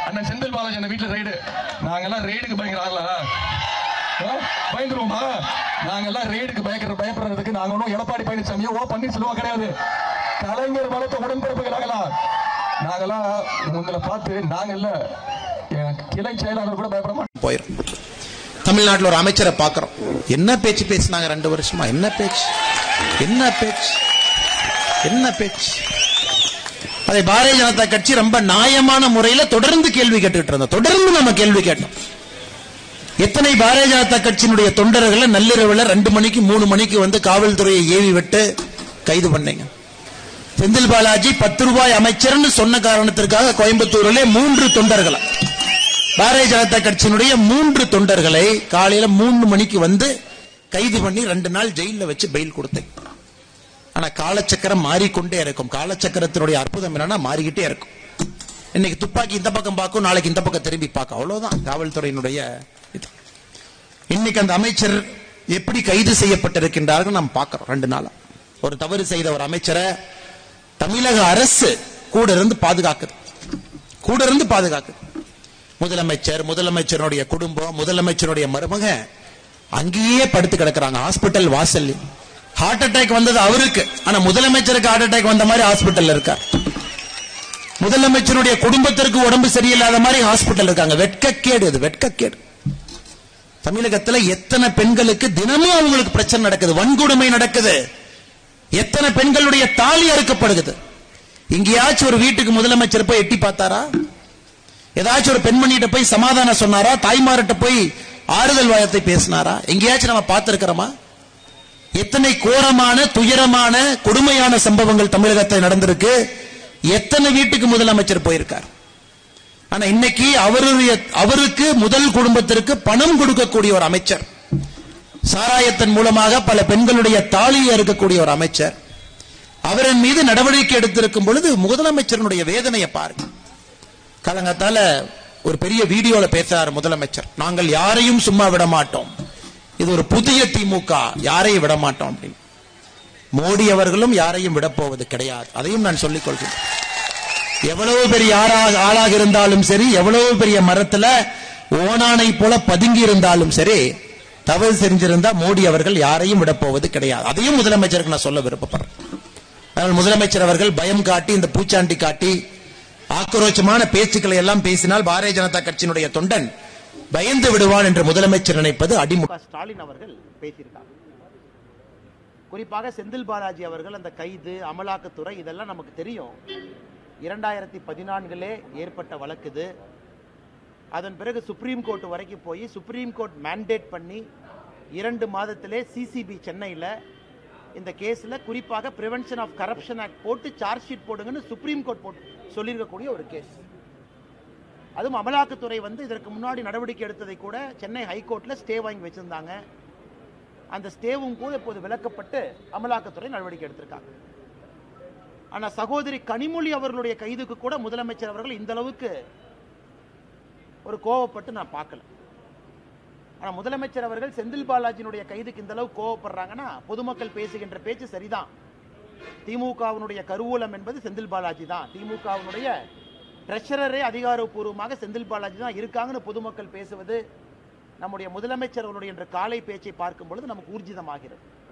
அண்ணன் செந்தில் பாலாஜி அந்த வீட்டுல ரைடு நாங்கெல்லாம் ரைடுக்கு பயங்கர ஆளா ஆ? பயந்துருவோமா நாங்கெல்லாம் ரைடுக்கு பயக்கிற பயப்படுறதுக்கு நாங்க ஒன்றும் எடப்பாடி பழனிசாமியோ ஓ பன்னீர்செல்வா கிடையாது கலைஞர் வளர்த்த உடன்பிறப்புகள் நாங்களாம் நாங்கெல்லாம் உங்களை பார்த்து நாங்க இல்ல என் கிளை செயலாளர் கூட பயப்பட மாட்டோம் போயிடும் தமிழ்நாட்டில் ஒரு அமைச்சரை பார்க்கிறோம் என்ன பேச்சு பேசினாங்க ரெண்டு வருஷமா என்ன பேச்சு என்ன பேச்சு என்ன பேச்சு அதை பாரதிய ஜனதா கட்சி ரொம்ப நியாயமான முறையில தொடர்ந்து கேள்வி கேட்டுக்கிட்டு இருந்தோம் தொடர்ந்து நம்ம கேள்வி கேட்டோம் எத்தனை பாரதிய ஜனதா கட்சியினுடைய தொண்டர்களை நள்ளிரவுல ரெண்டு மணிக்கு மூணு மணிக்கு வந்து காவல்துறையை ஏவி விட்டு கைது பண்ணீங்க செந்தில் பாலாஜி பத்து ரூபாய் அமைச்சர்னு சொன்ன காரணத்திற்காக கோயம்புத்தூரிலே மூன்று தொண்டர்களை பாரதிய ஜனதா கட்சியினுடைய மூன்று தொண்டர்களை காலையில மூணு மணிக்கு வந்து கைது பண்ணி ரெண்டு நாள் ஜெயில வச்சு பெயில் கொடுத்தேன் ஆனா காலச்சக்கரம் மாறிக்கொண்டே இருக்கும் காலச்சக்கரத்தினுடைய அற்புதம் என்னன்னா மாறிக்கிட்டே இருக்கும் இன்னைக்கு துப்பாக்கி இந்த பக்கம் பார்க்கும் நாளைக்கு இந்த பக்கம் திரும்பி பார்க்கும் அவ்வளவுதான் காவல்துறையினுடைய இது இன்னைக்கு அந்த அமைச்சர் எப்படி கைது செய்யப்பட்டிருக்கின்றார்கள் நாம் பார்க்கிறோம் ரெண்டு நாளா ஒரு தவறு செய்த ஒரு அமைச்சரை தமிழக அரசு கூட இருந்து பாதுகாக்குது கூட இருந்து பாதுகாக்குது முதலமைச்சர் முதலமைச்சருடைய குடும்பம் முதலமைச்சருடைய மருமக அங்கேயே படுத்து கிடக்குறாங்க ஹாஸ்பிட்டல் வாசல் ஹார்ட் அட்டாக் வந்தது அவருக்கு ஆனா முதலமைச்சருக்கு ஹார்ட் அட்டாக் வந்த மாதிரி ஹாஸ்பிட்டல் இருக்கார் முதலமைச்சருடைய குடும்பத்திற்கு உடம்பு சரியில்லாத மாதிரி ஹாஸ்பிட்டல் இருக்காங்க வெட்கக்கேடு இது வெட்கக்கேடு தமிழகத்துல எத்தனை பெண்களுக்கு தினமும் அவங்களுக்கு பிரச்சனை நடக்குது வன்கொடுமை நடக்குது எத்தனை பெண்களுடைய தாலி அறுக்கப்படுகிறது எங்கேயாச்சும் ஒரு வீட்டுக்கு முதலமைச்சர் போய் எட்டி பார்த்தாரா ஏதாச்சும் ஒரு பெண்மணிகிட்ட போய் சமாதானம் சொன்னாரா தாய்மார்கிட்ட போய் ஆறுதல் வாயத்தை பேசினாரா எங்கேயாச்சும் நம்ம பார்த்திருக்கிறோமா எத்தனை கோரமான துயரமான கொடுமையான சம்பவங்கள் தமிழகத்தில் நடந்திருக்கு எத்தனை வீட்டுக்கு முதலமைச்சர் போயிருக்கார் ஆனா இன்னைக்கு அவருடைய அவருக்கு முதல் குடும்பத்திற்கு பணம் கொடுக்கக்கூடிய ஒரு அமைச்சர் சாராயத்தின் மூலமாக பல பெண்களுடைய தாலியை அறுக்கக்கூடிய ஒரு அமைச்சர் அவரின் மீது நடவடிக்கை எடுத்திருக்கும் பொழுது முதலமைச்சருடைய வேதனையை பாருங்க காலங்கத்தால ஒரு பெரிய வீடியோல பேசுறாரு முதலமைச்சர் நாங்கள் யாரையும் சும்மா விட மாட்டோம் இது ஒரு புதிய திமுக யாரையும் விட மாட்டோம் அப்படின்னு மோடி அவர்களும் யாரையும் விடப்போவது கிடையாது அதையும் நான் சொல்லிக் கொள்கிறேன் எவ்வளவு பெரிய ஆளாக ஆளாக இருந்தாலும் சரி எவ்வளவு பெரிய மரத்துல ஓனானை போல பதுங்கி இருந்தாலும் சரி தவறு செஞ்சிருந்தா மோடி அவர்கள் யாரையும் விடப்போவது கிடையாது அதையும் முதலமைச்சருக்கு நான் சொல்ல விருப்பப்படுறேன் அதனால் முதலமைச்சர் அவர்கள் பயம் காட்டி இந்த பூச்சாண்டி காட்டி ஆக்ரோச்சமான பேச்சுக்களை எல்லாம் பேசினால் பாரதிய ஜனதா கட்சியினுடைய தொண்டன் பயந்து விடுவான் என்று முதலமைச்சர் நினைப்பது அடிமுக மு க ஸ்டாலின் அவர்கள் பேசியிருக்காங்க குறிப்பாக செந்தில் பாலாஜி அவர்கள் அந்த கைது அமலாக்கத்துறை இதெல்லாம் நமக்கு தெரியும் இரண்டாயிரத்தி பதினான்கிலே ஏற்பட்ட வழக்கு இது அதன் பிறகு சுப்ரீம் கோர்ட் வரைக்கும் போய் சுப்ரீம் கோர்ட் மேண்டேட் பண்ணி இரண்டு மாதத்திலே சிசிபி சென்னையில் இந்த கேஸில் குறிப்பாக பிரிவென்ஷன் ஆஃப் கரப்ஷன் ஆக்ட் போட்டு சார்ஜ் ஷீட் போடுங்கன்னு சுப்ரீம் கோர்ட் போட்டு சொல்லியிருக்கக்கூடிய ஒரு கேஸ் அதுவும் அமலாக்கத்துறை வந்து இதற்கு முன்னாடி நடவடிக்கை எடுத்ததை கூட சென்னை ஹைகோர்ட்ல ஸ்டே வாங்கி வச்சிருந்தாங்க அந்த ஸ்டேவும் கூட இப்போது விலக்கப்பட்டு அமலாக்கத்துறை நடவடிக்கை எடுத்திருக்காங்க ஆனா சகோதரி கனிமொழி அவர்களுடைய கைதுக்கு கூட முதலமைச்சர் அவர்கள் இந்த அளவுக்கு ஒரு கோவப்பட்டு நான் பார்க்கல ஆனா முதலமைச்சர் அவர்கள் செந்தில் பாலாஜியினுடைய கைதுக்கு இந்த அளவுக்கு கோவப்படுறாங்கன்னா பொதுமக்கள் பேசுகின்ற பேச்சு சரிதான் திமுகவினுடைய கருவூலம் என்பது செந்தில் பாலாஜி தான் திமுகவினுடைய ட்ரெஷரரே அதிகாரப்பூர்வமாக செந்தில் பாலாஜி தான் இருக்காங்கன்னு பொதுமக்கள் பேசுவது நம்முடைய முதலமைச்சர் அவருடைய என்ற காலை பேச்சை பார்க்கும் பொழுது நமக்கு ஊர்ஜிதமாகிறது